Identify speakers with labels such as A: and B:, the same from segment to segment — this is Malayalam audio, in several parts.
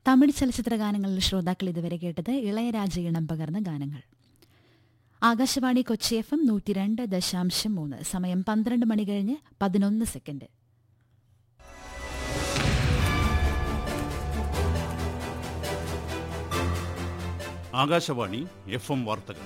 A: തമിഴ് ചലച്ചിത്ര ഗാനങ്ങളിൽ ശ്രോതാക്കൾ ഇതുവരെ കേട്ടത് ഇളയരാജ ഇണം പകർന്ന ഗാനങ്ങൾ ആകാശവാണി കൊച്ചി എഫ് എം നൂറ്റി രണ്ട് ദശാംശം മൂന്ന് സമയം പന്ത്രണ്ട് മണി കഴിഞ്ഞ് പതിനൊന്ന് സെക്കൻഡ്
B: ആകാശവാണി എഫ് എം വാർത്തകൾ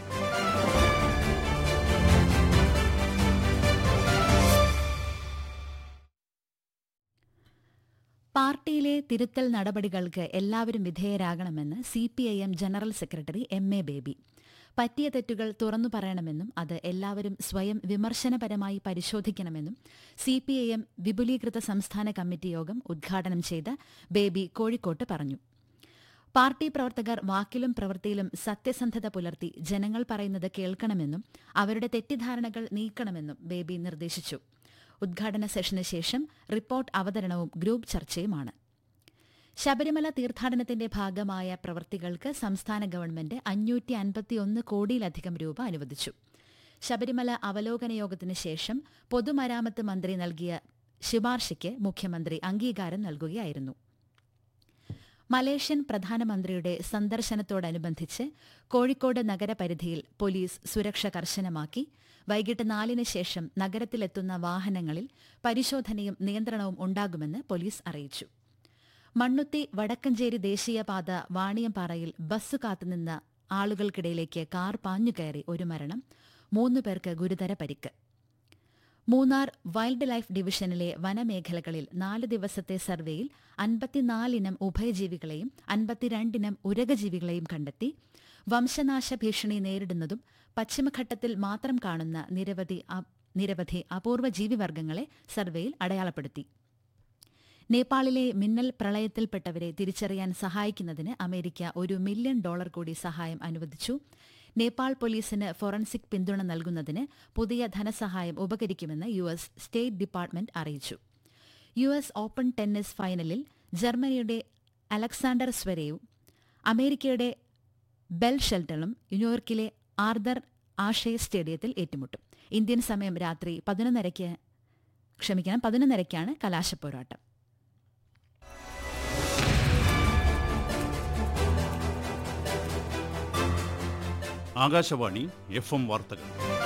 A: പാർട്ടിയിലെ തിരുത്തൽ നടപടികൾക്ക് എല്ലാവരും വിധേയരാകണമെന്ന് C P I M general secretary M A Baby പറ്റിയ തെറ്റുകൾ തുറന്നു പറയണമെന്നും അത് എല്ലാവരും സ്വയം വിമർശനപരമായി പരിശോധിക്കണമെന്നും സി പി ഐ എം വിപുലീകൃത സംസ്ഥാന കമ്മിറ്റി യോഗം ഉദ്ഘാടനം ചെയ്ത് ബേബി കോഴിക്കോട്ട് പറഞ്ഞു പാർട്ടി പ്രവർത്തകർ വാക്കിലും പ്രവൃത്തിയിലും സത്യസന്ധത പുലർത്തി ജനങ്ങൾ പറയുന്നത് കേൾക്കണമെന്നും അവരുടെ തെറ്റിദ്ധാരണകൾ നീക്കണമെന്നും ബേബി നിർദ്ദേശിച്ചു ഉദ്ഘാടന സെഷന് ശേഷം റിപ്പോർട്ട് അവതരണവും ഗ്രൂപ്പ് ചർച്ചയുമാണ് ശബരിമല തീർത്ഥാടനത്തിന്റെ ഭാഗമായ പ്രവൃത്തികൾക്ക് സംസ്ഥാന ഗവൺമെന്റ് അഞ്ഞൂറ്റി അൻപത്തിയൊന്ന് കോടിയിലധികം രൂപ അനുവദിച്ചു ശബരിമല അവലോകന യോഗത്തിന് ശേഷം പൊതുമരാമത്ത് മന്ത്രി നൽകിയ ശുപാർശയ്ക്ക് മുഖ്യമന്ത്രി അംഗീകാരം നൽകുകയായിരുന്നു മലേഷ്യൻ പ്രധാനമന്ത്രിയുടെ സന്ദർശനത്തോടനുബന്ധിച്ച് കോഴിക്കോട് നഗരപരിധിയിൽ പോലീസ് സുരക്ഷ കർശനമാക്കി വൈകിട്ട് നാലിന് ശേഷം നഗരത്തിലെത്തുന്ന വാഹനങ്ങളിൽ പരിശോധനയും നിയന്ത്രണവും ഉണ്ടാകുമെന്ന് പോലീസ് അറിയിച്ചു മണ്ണുത്തി വടക്കഞ്ചേരി ദേശീയപാത വാണിയംപാറയിൽ ബസ് കാത്തുനിന്ന ആളുകൾക്കിടയിലേക്ക് കാർ പാഞ്ഞുകയറി ഒരു മരണം മൂന്ന് പേർക്ക് ഗുരുതര പരിക്ക് മൂന്നാർ വൈൽഡ് ലൈഫ് ഡിവിഷനിലെ വനമേഖലകളിൽ നാല് ദിവസത്തെ സർവേയിൽ അൻപത്തിനാലിനം ഉഭയജീവികളെയും അൻപത്തിരണ്ടിനം ഉരകജീവികളെയും കണ്ടെത്തി വംശനാശ ഭീഷണി നേരിടുന്നതും പശ്ചിമഘട്ടത്തിൽ മാത്രം കാണുന്ന നിരവധി അ- നിരവധി അപൂർവ ജീവിവർഗങ്ങളെ സർവേയിൽ അടയാളപ്പെടുത്തി നേപ്പാളിലെ മിന്നൽ പ്രളയത്തിൽപ്പെട്ടവരെ തിരിച്ചറിയാൻ സഹായിക്കുന്നതിന് അമേരിക്ക ഒരു മില്യൺ ഡോളർ കൂടി സഹായം അനുവദിച്ചു നേപ്പാൾ പോലീസിന് ഫോറൻസിക് പിന്തുണ നൽകുന്നതിന് പുതിയ ധനസഹായം ഉപകരിക്കുമെന്ന് യു എസ് സ്റ്റേറ്റ് ഡിപ്പാർട്ട്മെന്റ് അറിയിച്ചു യു എസ് ഓപ്പൺ ടെന്നീസ് ഫൈനലിൽ ജർമ്മനിയുടെ അലക്സാണ്ടർ സ്വരയും അമേരിക്കയുടെ ബെൽ ഷെൽട്ടണും ന്യൂയോർക്കിലെ ആർദർ ആഷേ സ്റ്റേഡിയത്തിൽ ഏറ്റുമുട്ടും ഇന്ത്യൻ സമയം രാത്രി പതിനൊന്നരയ്ക്ക് ക്ഷമിക്കണം പതിനൊന്നരയ്ക്കാണ് കലാശപ്പോരാട്ടം
B: ആകാശവാണി എഫ് എം വാർത്തകൾ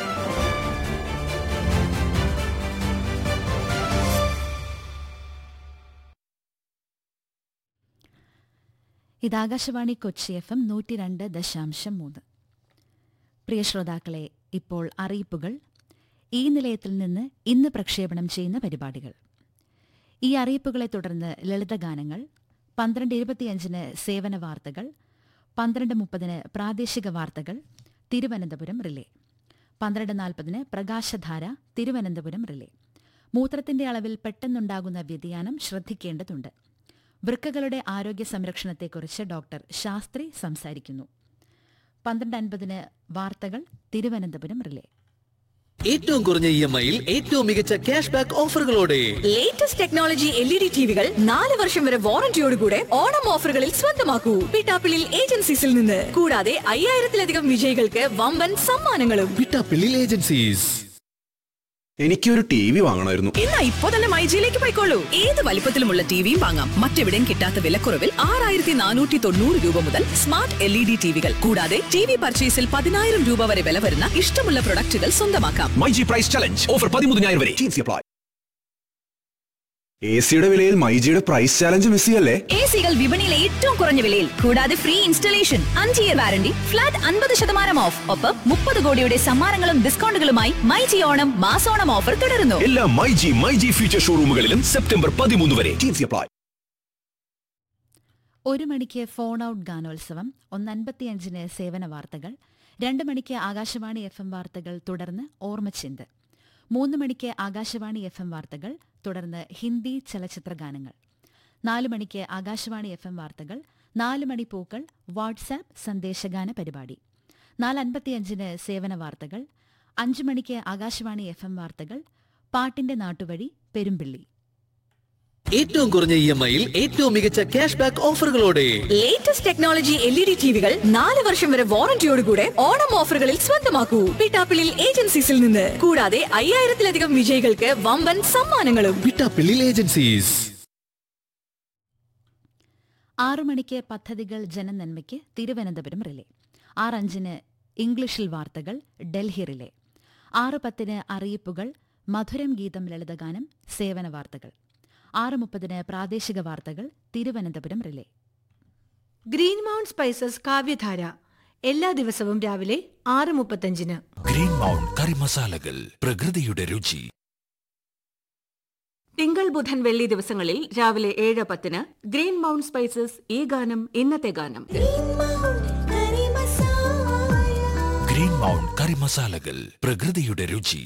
A: ഇത് ആകാശവാണി കൊച്ചി എഫ് എം നൂറ്റി രണ്ട് ദശാംശം മൂന്ന് പ്രിയ ശ്രോതാക്കളെ ഇപ്പോൾ അറിയിപ്പുകൾ ഈ നിലയത്തിൽ നിന്ന് ഇന്ന് പ്രക്ഷേപണം ചെയ്യുന്ന പരിപാടികൾ ഈ അറിയിപ്പുകളെ തുടർന്ന് ലളിതഗാനങ്ങൾ പന്ത്രണ്ട് ഇരുപത്തിയഞ്ചിന് സേവന വാർത്തകൾ പന്ത്രണ്ട് മുപ്പതിന് പ്രാദേശിക വാർത്തകൾ തിരുവനന്തപുരം റിലേ പന്ത്രണ്ട് നാൽപ്പതിന് പ്രകാശധാര തിരുവനന്തപുരം റിലേ മൂത്രത്തിന്റെ അളവിൽ പെട്ടെന്നുണ്ടാകുന്ന വ്യതിയാനം ശ്രദ്ധിക്കേണ്ടതുണ്ട് വൃക്കകളുടെ ആരോഗ്യ സംരക്ഷണത്തെക്കുറിച്ച് ഡോക്ടർ ശാസ്ത്രി സംസാരിക്കുന്നു പന്ത്രണ്ട് അൻപതിന് വാർത്തകൾ തിരുവനന്തപുരം റിലേ
C: ഏറ്റവും കുറഞ്ഞ ഇ എം ഐയിൽ ഏറ്റവും മികച്ച ക്യാഷ് ബാക്ക് ഓഫറുകളോടെ
D: latest technology L E D ടിവികൾ നാല് വർഷം വരെ വാറന്റിയോടുകൂടെ ഓണം ഓഫറുകളിൽ സ്വന്തമാക്കൂ പിട്ടാപ്പിളിൽ ഏജൻസീസിൽ നിന്ന് കൂടാതെ അയ്യായിരത്തിലധികം വിജയികൾക്ക് വമ്പൻ സമ്മാനങ്ങളും
C: പിട്ടാപ്പിള്ളിൽ ഏജൻസീസ്
E: എനിക്കൊരു ടി വി വാങ്ങണമായിരുന്നു
D: എന്നാ ഇപ്പോ തന്നെ മൈജിയിലേക്ക് പോയിക്കോളൂ ഏത് വലിപ്പത്തിലുമുള്ള ടിവിയും വാങ്ങാം മറ്റെവിടെയും കിട്ടാത്ത വിലക്കുറവിൽ ആറായിരത്തി നാനൂറ്റി തൊണ്ണൂറ് രൂപ മുതൽ സ്മാർട്ട് എൽ ഇ ഡി ടിവികൾ കൂടാതെ ടി വി പർച്ചേസിൽ പതിനായിരം രൂപ വരെ വില വരുന്ന ഇഷ്ടമുള്ള പ്രൊഡക്റ്റുകൾ സ്വന്തമാക്കാം
E: my G price challenge offer പതിമൂന്നിനായിരം വരെ ടീംസി അപ്ലൈ എ സിയുടെ വിലയിൽ മൈജിയുടെ പ്രൈസ് ചാലഞ്ച് മിസ് ചെയ്യല്ലേ
D: എ സികൾ വിപണിയിലെ ഏറ്റവും കുറഞ്ഞ വിലയിൽ കൂടാതെ ഫ്രീ ഇൻസ്റ്റലേഷൻ അഞ്ച് ഇയർ വാരണ്ടി ഫ്ലാറ്റ് അൻപത് ശതമാനം ഓഫ് ഒപ്പം മുപ്പത് കോടിയുടെ സമ്മാനങ്ങളും ഡിസ്കൗണ്ടുകളുമായി മൈജി ഓണം മാസോണം ഓഫർ തുടരുന്നു
E: എല്ലാ my G my G future ഷോറൂമുകളിലും സെപ്റ്റംബർ പതിമൂന്ന് വരെ ടീംസി അപ്ലൈ
A: ഒരു മണിക്ക് ഫോൺ ഔട്ട് ഗാനോത്സവം ഒന്ന് അൻപത്തിയഞ്ചിന് സേവന വാർത്തകൾ രണ്ട് മണിക്ക് ആകാശവാണി എഫ് എം വാർത്തകൾ തുടർന്ന് ഓർമ്മച്ചിന്ത് മൂന്ന് മണിക്ക് ആകാശവാണി എഫ് എം വാർത്തകൾ തുടർന്ന് ഹിന്ദി ചലച്ചിത്ര ഗാനങ്ങൾ നാല് മണിക്ക് ആകാശവാണി എഫ് എം വാർത്തകൾ നാല് മണി പൂക്കൾ വാട്സാപ്പ് സന്ദേശഗാന പരിപാടി നാല് അൻപത്തിയഞ്ചിന് സേവന വാർത്തകൾ അഞ്ച് മണിക്ക് ആകാശവാണി എഫ് എം വാർത്തകൾ പാട്ടിന്റെ നാട്ടുവഴി പെരുമ്പിള്ളി
C: ഏറ്റവും കുറഞ്ഞ ഇ എം ഐയിൽ ഏറ്റവും മികച്ച ക്യാഷ് ബാക്ക് ഓഫറുകളോടെ
D: latest technology L E D ടിവികൾ നാല് വർഷം വരെ വാറന്റിയോടുകൂടെ ഓണം ഓഫറുകളിൽ സ്വന്തമാക്കൂ പിട്ടാപ്പിളിൽ ഏജൻസീസിൽ നിന്ന് കൂടാതെ അയ്യായിരത്തിലധികം വിജയികൾക്ക് വമ്പൻ സമ്മാനങ്ങളും
C: പിട്ടാപ്പിള്ളിൽ ഏജൻസീസ്
A: ആറു മണിക്ക് പദ്ധതികൾ ജനനന്മയ്ക്ക് തിരുവനന്തപുരം റിലേ ആറഞ്ചിന് ഇംഗ്ലീഷിൽ വാർത്തകൾ ഡൽഹി റിലേ ആറ് പത്തിന് അറിയിപ്പുകൾ മധുരം ഗീതം ലളിതഗാനം സേവന വാർത്തകൾ ആറ് മുപ്പതിന് പ്രാദേശിക വാർത്തകൾ Thiruvananthapuram relay
F: green mount spices Kavyadhara എല്ലാ ദിവസവും രാവിലെ ആറ് മുപ്പത്തഞ്ചിന്
E: ഗ്രീൻ മൗണ്ട് കറി മസാലകൾ പ്രകൃതിയുടെ രുചി
G: തിങ്കൾ ബുധൻ വെള്ളി ദിവസങ്ങളിൽ രാവിലെ ഏഴ് പത്തിന് ഗ്രീൻ മൗണ്ട് സ്പൈസസ് ഈ ഗാനം ഇന്നത്തെ ഗാനം
E: ഗ്രീൻ മൗണ്ട് കറി മസാലകൾ പ്രകൃതിയുടെ രുചി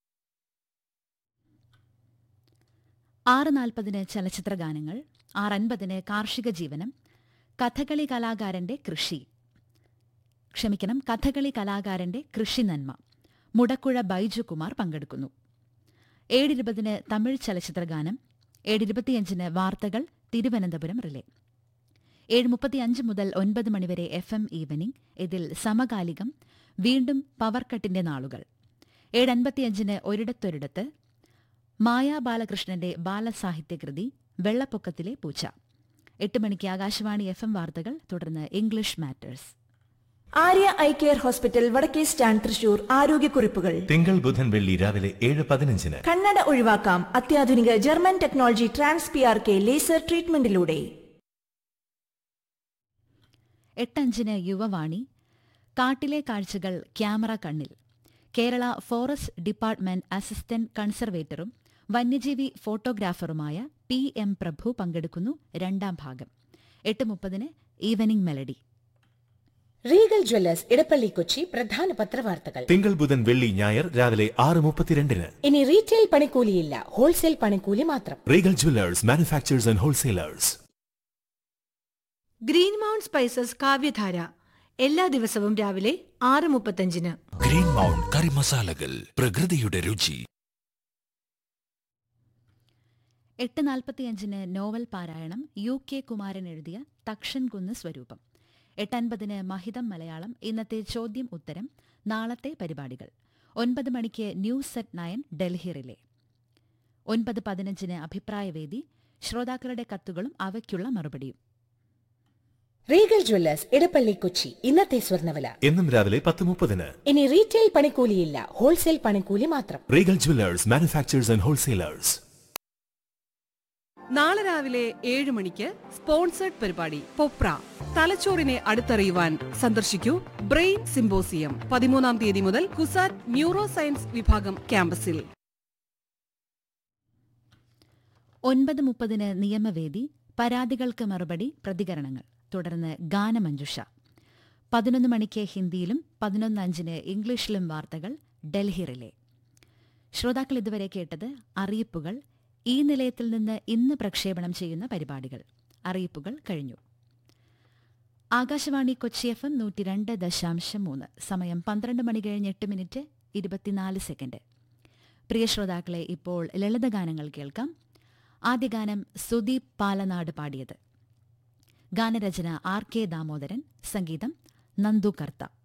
A: ആറ് നാൽപ്പതിന് ചലച്ചിത്ര ഗാനങ്ങൾ ആറ് അൻപതിന് കാർഷിക ജീവനം കഥകളി കലാകാരന്റെ കൃഷി ക്ഷമിക്കണം കഥകളി കലാകാരന്റെ കൃഷി നന്മ മുടക്കുഴ ബൈജു കുമാർ പങ്കെടുക്കുന്നു ഏഴിരുപതിന് തമിഴ് ചലച്ചിത്ര ഗാനം ഏഴിരുപത്തിയഞ്ചിന് വാർത്തകൾ തിരുവനന്തപുരം റിലേ ഏഴ് മുപ്പത്തിയഞ്ച് മുതൽ ഒൻപത് മണിവരെ എഫ് എം ഈവനിംഗ് ഇതിൽ സമകാലികം വീണ്ടും പവർ കട്ടിന്റെ നാളുകൾ ഏഴ് അൻപത്തിയഞ്ചിന് ഒരിടത്തൊരിടത്ത് മായാ ബാലകൃഷ്ണന്റെ ബാലസാഹിത്യകൃതി വെള്ളപ്പൊക്കത്തിലെ പൂച്ച എട്ട് മണിക്ക് ആകാശവാണി എഫ് എം വാർത്തകൾ തുടർന്ന് English matters
H: Arya I care hospital Vadakke stand Thrissur ആരോഗ്യക്കുറിപ്പുകൾ
I: തിങ്കൾ ബുധൻ വെള്ളി രാവിലെ ഏഴ് പതിനഞ്ചിന്
H: കണ്ണട ഒഴിവാക്കാം അത്യാധുനിക German technology trans P R K laser ട്രീറ്റ്മെന്റിലൂടെ
A: എട്ടഞ്ചിന് യുവവാണി കാട്ടിലെ കാഴ്ചകൾ ക്യാമറ കണ്ണിൽ കേരള ഫോറസ്റ്റ് ഡിപ്പാർട്ട്മെന്റ് അസിസ്റ്റന്റ് കൺസർവേറ്ററും വന്യജീവി ഫോട്ടോഗ്രാഫറുമായ പി എം പ്രഭു പങ്കെടുക്കുന്നു രണ്ടാം ഭാഗം എട്ട് മുപ്പതിന് evening melody
J: Regal jewellers Edappally Kochi പ്രധാന പത്രവാർത്തകൾ
I: തിങ്കൾ ബുധൻ വെള്ളി ഞായർ രാവിലെ ആറ് മുപ്പത്തിരണ്ടിന്
J: ഇനി റീറ്റെയിൽ പണിക്കൂലിയില്ല ഹോൾസെയിൽ പണിക്കൂലി മാത്രം
I: Regal jewellers manufacturers and wholesalers
F: green mount spices Kavyadhara എല്ലാ ദിവസവും രാവിലെ ആറ് മുപ്പത്തഞ്ചിന്
E: ഗ്രീൻ മൗണ്ട് കറി മസാലകൾ പ്രകൃതിയുടെ രുചി
A: എട്ട് നാൽപ്പത്തിയഞ്ചിന് നോവൽ പാരായണം യു കെ കുമാരൻ എഴുതിയ തക്ഷൻ കുന്ന് സ്വരൂപം എട്ടൻപതിന് മഹിതം മലയാളം ഇന്നത്തെ ചോദ്യം ഉത്തരം നാളത്തെ പരിപാടികൾ ഒൻപത് മണിക്ക് news at nine Delhi relay ഒൻപത് പതിനഞ്ചിന് അഭിപ്രായവേദി ശ്രോതാക്കളുടെ കത്തുകളും അവയ്ക്കുള്ള മറുപടിയും
J: റീഗൽ ജ്വല്ലേഴ്സ് ഇടപ്പള്ളി കൊച്ചി ഇന്നത്തെ സ്വർണ്ണവില
I: എന്നും രാവിലെ പത്ത് മുപ്പതിന്
J: ഇനി റീറ്റെയിൽ പണിക്കൂലിയില്ല ഹോൾസെയിൽ പണിക്കൂലി മാത്രം
I: Regal jewellers manufacturers and wholesalers
K: നാളെ രാവിലെ ഏഴ് മണിക്ക് സ്പോൺസേഡ് പരിപാടി പൊപ്ര തലച്ചോറിനെ അടുത്തറിയുവാൻ സന്ദർശിക്കൂ ബ്രെയിൻ സിംബോസിയം പതിമൂന്നാം തീയതി മുതൽ കുസാറ്റ് ന്യൂറോ സയൻസ് വിഭാഗം ക്യാമ്പസിൽ
A: ഒൻപത് മുപ്പതിന് നിയമവേദി പരാതികൾക്ക് മറുപടി പ്രതികരണങ്ങൾ തുടർന്ന് ഗാനമഞ്ജുഷ പതിനൊന്ന് മണിക്ക് ഹിന്ദിയിലും പതിനൊന്ന് അഞ്ചിന് ഇംഗ്ലീഷിലും വാർത്തകൾ ഡൽഹി റിലേ ശ്രോതാക്കൾ ഇതുവരെ കേട്ടത് അറിയിപ്പുകൾ ഈ നിലയത്തിൽ നിന്ന് ഇന്ന് പ്രക്ഷേപണം ചെയ്യുന്ന പരിപാടികൾ അറിയിപ്പുകൾ കഴിഞ്ഞു ആകാശവാണി കൊച്ചി എഫ് എം നൂറ്റി രണ്ട് ദശാംശം മൂന്ന് സമയം പന്ത്രണ്ട് മണി കഴിഞ്ഞ് എട്ട് മിനിറ്റ് ഇരുപത്തിനാല് സെക്കൻഡ് പ്രിയ ശ്രോതാക്കളെ ഇപ്പോൾ ലളിതഗാനങ്ങൾ കേൾക്കാം ആദ്യ ഗാനം സുദീപ് പാലനാട് പാടിയത് ഗാനരചന ആർ കെ ദാമോദരൻ സംഗീതം നന്ദു കർത്ത